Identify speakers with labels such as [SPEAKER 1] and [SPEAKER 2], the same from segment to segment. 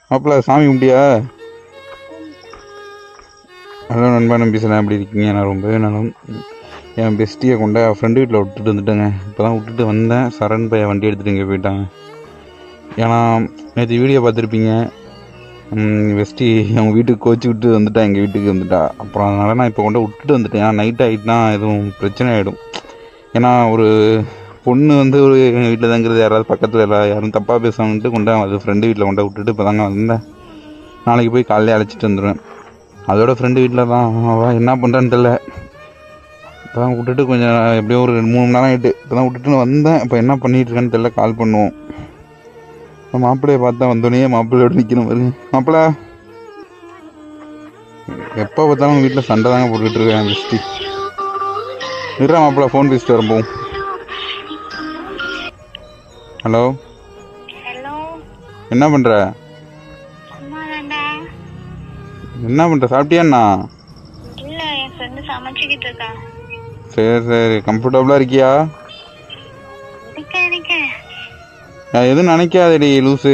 [SPEAKER 1] மாப்பிள்ள சாமி கும்பிட்டியா ஹலோ நண்பா நம்பி சார் எப்படி இருக்கீங்க நான் ரொம்பவே நலம் என் பெஸ்ட்டியை கொண்டு ஃப்ரெண்டு வீட்டில் விட்டுட்டு வந்துட்டேங்க இப்போ தான் விட்டுட்டு வந்தேன் சரண் பையன் வண்டி எடுத்துகிட்டு இங்கே போயிட்டாங்க ஏன்னா நேற்று வீடியோ பார்த்துருப்பீங்க பெஸ்ட்டி அவங்க வீட்டுக்கு கோச்சி விட்டு வந்துட்டா எங்கள் வீட்டுக்கு வந்துட்டா அப்புறம் அதனால் நான் இப்போ கொண்டு விட்டுட்டு வந்துட்டேன் ஏன்னா நைட் ஆகிட்டுனா எதுவும் பிரச்சனை ஆகிடும் ஏன்னா ஒரு பொண்ணு வந்து ஒரு எங்கள் வீட்டில் தாங்கிறது யாராவது பக்கத்தில் எல்லா யாரும் தப்பாக பேசுவாங்கன்ட்டு கொண்டு அது ஃப்ரெண்டு வீட்டில் கொண்டு விட்டுட்டு இப்போ தாங்க வந்தேன் நாளைக்கு போய் காலையில அழைச்சிட்டு வந்துடுவேன் அதோட ஃப்ரெண்டு வீட்டில் தான் அவள் என்ன பண்ணுறான்னு தெரில இப்போ தான் விட்டுட்டு கொஞ்சம் எப்படியோ ஒரு ரெண்டு மூணு மணி நேரம் ஆகிட்டு இப்போ தான் விட்டுட்டு வந்தேன் இப்போ என்ன பண்ணிட்டு இருக்கான்னு தெரில கால் பண்ணுவோம் இப்போ மாப்பிள்ளையை பார்த்தா வந்தோடனே மாப்பிள்ளையோட நிற்கணும் பாருங்க மாப்பிள்ளை எப்போ பார்த்தாலும் வீட்டில் சண்டை தாங்க போட்டுக்கிட்டு இருக்கேன் பெஸ்ட்டி இருறா மாப்பிள்ளை ஃபோன் பேசிட்டு வரப்போம் ஹலோ
[SPEAKER 2] ஹலோ
[SPEAKER 1] என்ன பண்ணுற
[SPEAKER 2] அம்மா தாண்டா
[SPEAKER 1] என்ன பண்ணுற சாப்பிட்டியாண்ணா
[SPEAKER 2] இல்ல என் ஃப்ரெண்டு சமைச்சுக்கிட்டு இருக்கா
[SPEAKER 1] சரி சரி கம்ஃபர்டபுளாக இருக்கியா
[SPEAKER 2] இருக்க இருக்க
[SPEAKER 1] நான் எதுவும் நினைக்காதடி லூசு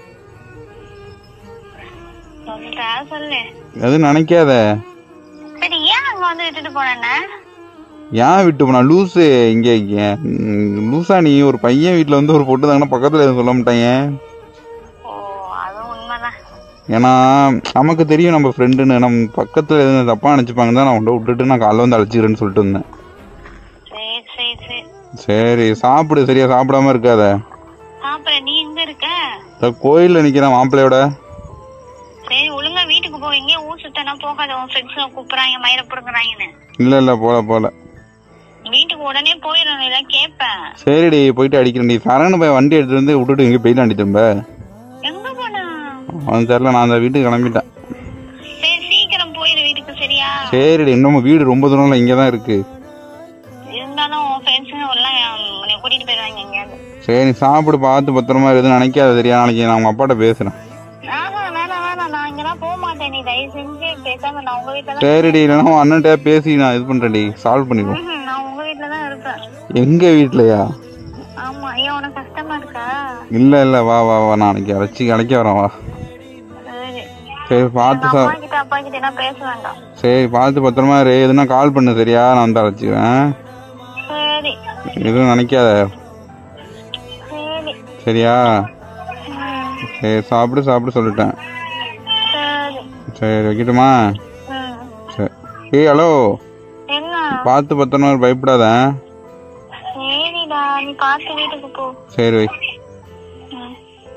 [SPEAKER 2] சொல்றா சொல்லு
[SPEAKER 1] எதுவும் நினைக்காத
[SPEAKER 2] சரி ஏன் அங்க வந்து விட்டுட்டு போனேன்னா
[SPEAKER 1] ஏன் விட்டு போனா லூசு இங்கே இங்கே ம், லூசா நீ ஒரு பையன் வீட்டில் வந்து ஒரு பொட்டு தாங்கன்னா பக்கத்தில் எதுவும் சொல்ல மாட்டாங்க
[SPEAKER 2] ஓ அதுவும் உண்மைதான்
[SPEAKER 1] ஏன்னா நமக்கு தெரியும் நம்ம ஃப்ரெண்டுன்னு நம்ம பக்கத்தில் எதுவும் தப்பாக நினச்சிப்பாங்க தான் நான் உன்ட்ட விட்டுட்டு நான் காலைல வந்து அழைச்சிக்கிறேன்னு சொல்லிட்டு இருந்தேன்
[SPEAKER 2] சரி சரி சரி
[SPEAKER 1] சரி சாப்பிடு சரியா சாப்பிடாம இருக்காத
[SPEAKER 2] சாப்பிட நீ எங்க இருக்க
[SPEAKER 1] இந்த கோயிலில் நிற்கிறேன் மாப்பிள்ளையோட
[SPEAKER 2] சரி ஒழுங்கா வீட்டுக்கு போ எங்கேயும் ஊர் சுத்தனா போகாத உன் ஃப்ரெண்ட்ஸ் கூப்பிடுறாங்க மயிர புடுங்குறாங்கன்னு
[SPEAKER 1] இல்லை இல்லை போல போல
[SPEAKER 2] வீட்டுக்கு உடனே போயிடணும் இதான் கேட்பேன்
[SPEAKER 1] சரிடி போயிட்டு அடிக்கிறேன்டி சரணு போய் வண்டி எடுத்துட்டு வந்து விட்டுட்டு எங்கே போயிட்டாண்டி திரும்ப
[SPEAKER 2] எங்க போனா
[SPEAKER 1] அவன் தெரில நான் அந்த வீட்டுக்கு கிளம்பிட்டேன்
[SPEAKER 2] சரி சீக்கிரம் போயிரு வீட்டுக்கு சரியா
[SPEAKER 1] சரிடி இன்னும் வீடு ரொம்ப தூரம்ல இங்கே தான் இருக்கு
[SPEAKER 2] இருந்தாலும் உன் ஃப்ரெண்ட்ஸுங்க எல்லாம் உன்னை கூட்டிட்டு போயிடுவாங்க எங்கேயாவது
[SPEAKER 1] சரி நீ சாப்பிடு பார்த்து பத்திரமா எதுவும் நினைக்காத சரியா நாளைக்கு நான் உங்க அப்பாட்ட பேசுறேன்
[SPEAKER 2] ஆஹா வேணாம் வேணாம் நான் இங்கெல்லாம் போக மாட்டேன் நீ தயவு செஞ்சு பேசாம நான் உங்க வீட்டுல தான்
[SPEAKER 1] சரிடி இல்லைன்னா உன் அண்ணன்ட்ட பேசி நான் இது பண்றேன்டி சால்வ் பண்ணிடுவோம்
[SPEAKER 2] ம்ஹும், நான் உங்க வீட்டுல தான் இருப்பேன்
[SPEAKER 1] எங்க வீட்லயா
[SPEAKER 2] ஆமா ஏன் உனக்கு கஷ்டமா இருக்கா
[SPEAKER 1] இல்ல இல்ல வா வா வா நாளைக்கு அழைச்சி அழைக்க வரேன் வா
[SPEAKER 2] சரி
[SPEAKER 1] சரி பார்த்து
[SPEAKER 2] எங்க
[SPEAKER 1] சா
[SPEAKER 2] அம்மா கிட்ட அப்பா கிட்ட எல்லாம் பேச வேண்டாம்
[SPEAKER 1] சரி பார்த்து பத்திரமா இரு எதுனா கால் பண்ணு சரியா நான் வந்து அழைச்சிக்கிறேன்
[SPEAKER 2] சரி
[SPEAKER 1] எதுவும் நினைக்காத
[SPEAKER 2] சரி
[SPEAKER 1] சரியா
[SPEAKER 2] ம்,
[SPEAKER 1] சரி சாப்பிடு சாப்பிடு சொல்லிட்டேன்
[SPEAKER 2] சரி
[SPEAKER 1] சரி வைக்கட்டுமா
[SPEAKER 2] ம்.
[SPEAKER 1] சரி ஏய் ஹலோ
[SPEAKER 2] என்ன
[SPEAKER 1] பார்த்து பத்திரமா இரு, பயப்படாத
[SPEAKER 2] சரிடா நீ பார்த்து வீட்டுக்கு போ
[SPEAKER 1] சரி வை
[SPEAKER 2] ம்.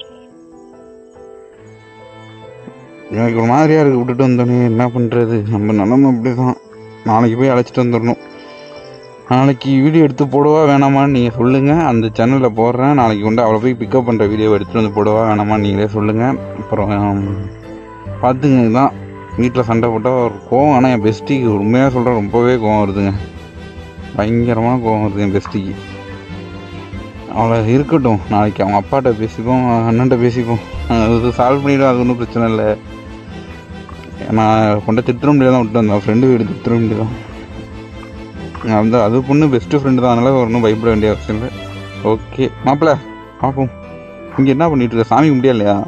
[SPEAKER 1] எனக்கு ஒரு மாதிரியா இருக்கு விட்டுட்டு வந்தோடனே என்ன பண்றது நம்ம நிலமை அப்படிதான் நாளைக்கு போய் அழைச்சிட்டு வந்துடணும் நாளைக்கு வீடியோ எடுத்து போடவா வேணாமான்னு நீங்கள் சொல்லுங்கள் அந்த சேனலில் போடுறேன் நாளைக்கு கொண்டு அவளை போய் பிக்கப் பண்ணுற வீடியோ எடுத்துகிட்டு வந்து போடவா வேணாமான்னு நீங்களே சொல்லுங்கள் அப்புறம் பார்த்துங்க தான் வீட்டில் சண்டை போட்டால் ஒரு கோவம் ஆனால் என் பெஸ்டிக்கு உண்மையாக சொல்கிறேன் ரொம்பவே கோவம் வருதுங்க பயங்கரமான கோவம் வருது என் பெஸ்டிக்கு அவளை இருக்கட்டும் நாளைக்கு அவங்க அப்பாட்ட பேசிப்போம் அண்ணன்ட்ட பேசிப்போம் அது சால்வ் பண்ணிவிடும் அது ஒன்றும் பிரச்சனை இல்லை நான் கொண்ட திட்டுற முடியாது தான் விட்டு வந்தேன் ஃப்ரெண்டு வீடு திட்டுற முடியாது தான் அந்த அது பொண்ணு பெஸ்ட்டு ஃப்ரெண்டு தான் அதனால ஒன்றும் பயப்பட வேண்டிய அவசியம் இல்லை ஓகே மாப்பிள்ள பார்ப்போம் இங்கே என்ன பண்ணிட்டு இருக்க சாமி கும்பிட்டியா இல்லையா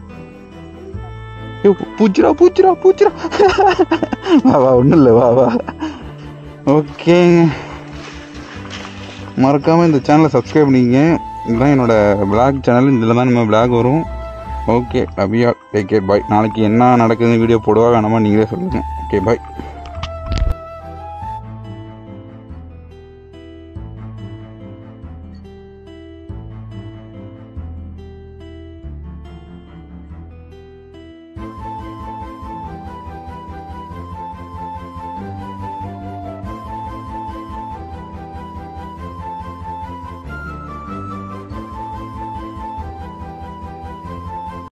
[SPEAKER 1] ஏய், பூ- பூச்சிரா பூச்சிரா பூச்சிரா வா வா ஒன்றும் இல்லை வா வா ஓகேங்க மறக்காமல் இந்த சேனலை சப்ஸ்கிரைப் பண்ணிக்கங்க இதுதான் என்னோட பிளாக் சேனல் இதில் தான் நம்ம பிளாக் வரும் okay love you take care bye நாளைக்கு என்ன நடக்குதுன்னு வீடியோ போடுவா வேணாமா நீங்களே சொல்லுங்கள் ஓகே பாய்